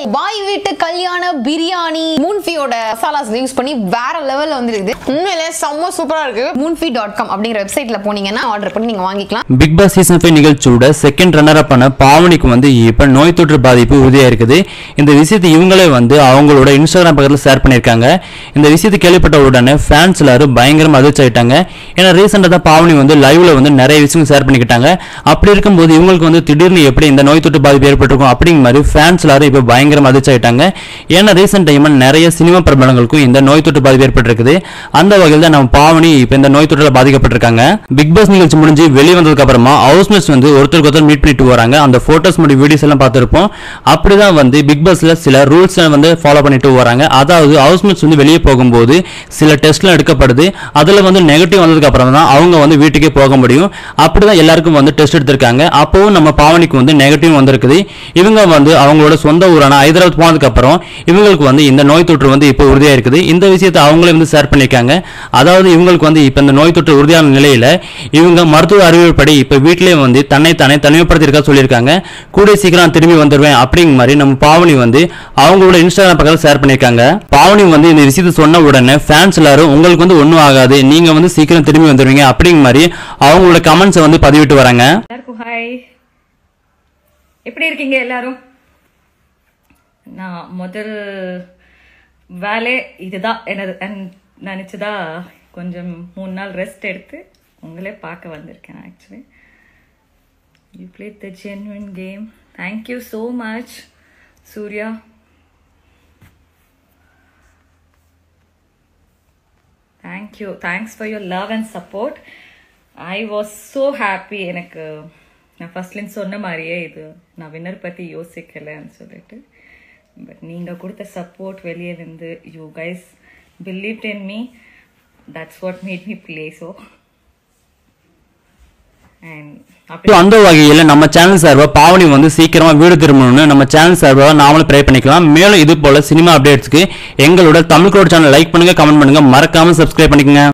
பாய் வீட்டு கல்யாண பிரியாணி மூன்ஃபியோட மசாலாஸ் யூஸ் பண்ணி வேற லெவல்ல வந்துருக்குது உண்மையிலே செம்ம சூப்பரா இருக்கு மூன்ஃபி டாட் காம் அப்படிங்கிற வெப்சைட்ல போனீங்கன்னா ஆர்டர் பண்ணி நீங்க வாங்கிக்கலாம் பிக் பாஸ் சீசன் ஃபைவ் நிகழ்ச்சியோட செகண்ட் ரன்னர் அப் ஆன பாவனிக்கு வந்து இப்போ நோய் தொற்று பாதிப்பு உறுதியாக இருக்குது இந்த விஷயத்தை இவங்களே வந்து அவங்களோட இன்ஸ்டாகிராம் பக்கத்தில் ஷேர் பண்ணியிருக்காங்க இந்த விஷயத்தை கேள்விப்பட்ட உடனே ஃபேன்ஸ் எல்லாரும் பயங்கரமாக அதிர்ச்சி ஆயிட்டாங்க ஏன்னா ரீசெண்டாக தான் பாவனி வந்து லைவ்ல வந்து நிறைய விஷயங்கள் ஷேர் பண்ணிக்கிட்டாங்க அப்படி இருக்கும்போது இவங்களுக்கு வந்து திடீர்னு எப்படி இந்த நோய் தொற்று பாதிப்பு ஏற்பட்டிருக்கும் அப்படிங்கிற மாதிரி ஃபேன்ஸ் எல்லாரும் இப்போ பயங்கரமாக அதிர்ச்சி ஆயிட்டாங்க ஏன்னா ரீசெண்ட் டைம் நிறைய சினிமா பிரபலங்களுக்கும் இந்த நோய் தொற்று பாதிப்பு ஏற்பட்டிருக்குது அந்த வகையில் தான் நம்ம பாவனி இப்போ இந்த நோய் தொற்றில் பாதிக்கப்பட்டிருக்காங்க பிக் பாஸ் நிகழ்ச்சி முடிஞ்சு வெளியே வந்ததுக்கு அப்புறமா ஹவுஸ்மேட்ஸ் வந்து ஒருத்தருக்கு ஒருத்தர் மீட் பண்ணிட்டு வராங்க அந்த போட்டோஸ் மற்றும் வீடியோஸ் எல்லாம் பார்த்திருப்போம் அப்படிதான் வந்து பிக் பாஸ்ல சில ரூல்ஸ் வந்து ஃபாலோ பண்ணிட்டு வராங்க அதாவது ஹவுஸ்மேட்ஸ் வந்து வெளியே போகும்போது சில டெஸ்ட்லாம் எடுக்கப்படுது அதுல வந்து நெகட்டிவ் வந்ததுக்கு அப்புறம் தான் அவங்க வந்து வீட்டுக்கே போக முடியும் அப்படிதான் எல்லாருக்கும் வந்து டெஸ்ட் எடுத்திருக்காங்க அப்பவும் நம்ம பாவனிக்கு வந்து நெகட்டிவ் வந்திருக்குது இவங்க வந்து அவங்களோட சொந்த ஊரான ஹைதராபாத் போனதுக்கு அப்புறம் இவங்களுக்கு வந்து இந்த நோய் தொற்று வந்து இப்போ உறுதியா இருக்குது இந்த விஷயத்தை அவங்களே வந்து ஷேர் பண்ணியிருக்காங்க அதாவது இவங்களுக்கு வந்து இப்போ இந்த நோய் தொற்று உறுதியான நிலையில இவங்க மருத்துவ அறிவியல்படி இப்போ வீட்டிலேயே வந்து தன்னை தானே தனிமைப்படுத்தியிருக்கா சொல்லியிருக்காங்க கூடிய சீக்கிரம் நான் திரும்பி வந்துடுவேன் அப்படிங்கிற மாதிரி நம்ம பாவனி வந்து அவங்களோட இன்ஸ்டாகிராம் பக்கத்தில் ஷேர் பண்ணியிருக்காங்க பாவனி வந்து இந்த விஷயத்தை சொன்ன உடனே ஃபேன்ஸ் எல்லாரும் உங்களுக்கு வந்து ஒன்றும் ஆகாது நீங்க வந்து சீக்கிரம் திரும்பி வந்துடுவீங்க அப்படிங்கிற மாதிரி அவங்களோட கமெண்ட்ஸை வந்து பதிவிட்டு வராங்க எல்லாருக்கும் ஹாய் எப்படி இருக்கீங்க எல்லாரும் நான் முதல் வேலை இதுதான் எனது அன்- நினைச்சதா கொஞ்சம் மூணு நாள் ரெஸ்ட் எடுத்து உங்களே பார்க்க வந்திருக்கேன் actually you play the genuine game thank you so much Surya thank you thanks for your love and support I was so happy எனக்கு நான் ஃபர்ஸ்ட்லேருந்து சொன்ன மாதிரியே இது நான் வின்னர் பற்றி யோசிக்கலைன்னு சொல்லிட்டு பட் நீங்கள் கொடுத்த சப்போர்ட் வெளியே இருந்து you guys believe in me that's what made me play so and அப்படி So, அந்த வகையில் நம்ம சேனல் சார்பாக பாவனி வந்து சீக்கிரமா வீடு திரும்பணும்னு நம்ம சேனல் சார்பாக நாமளும் ப்ரே பண்ணிக்கலாம் மேலும் இது போல சினிமா அப்டேட்ஸ்க்கு எங்களோட தமிழ் சேனல் லைக் பண்ணுங்க கமெண்ட் பண்ணுங்க மறக்காம சப்ஸ்கிரைப் பண்ணிக்கங்க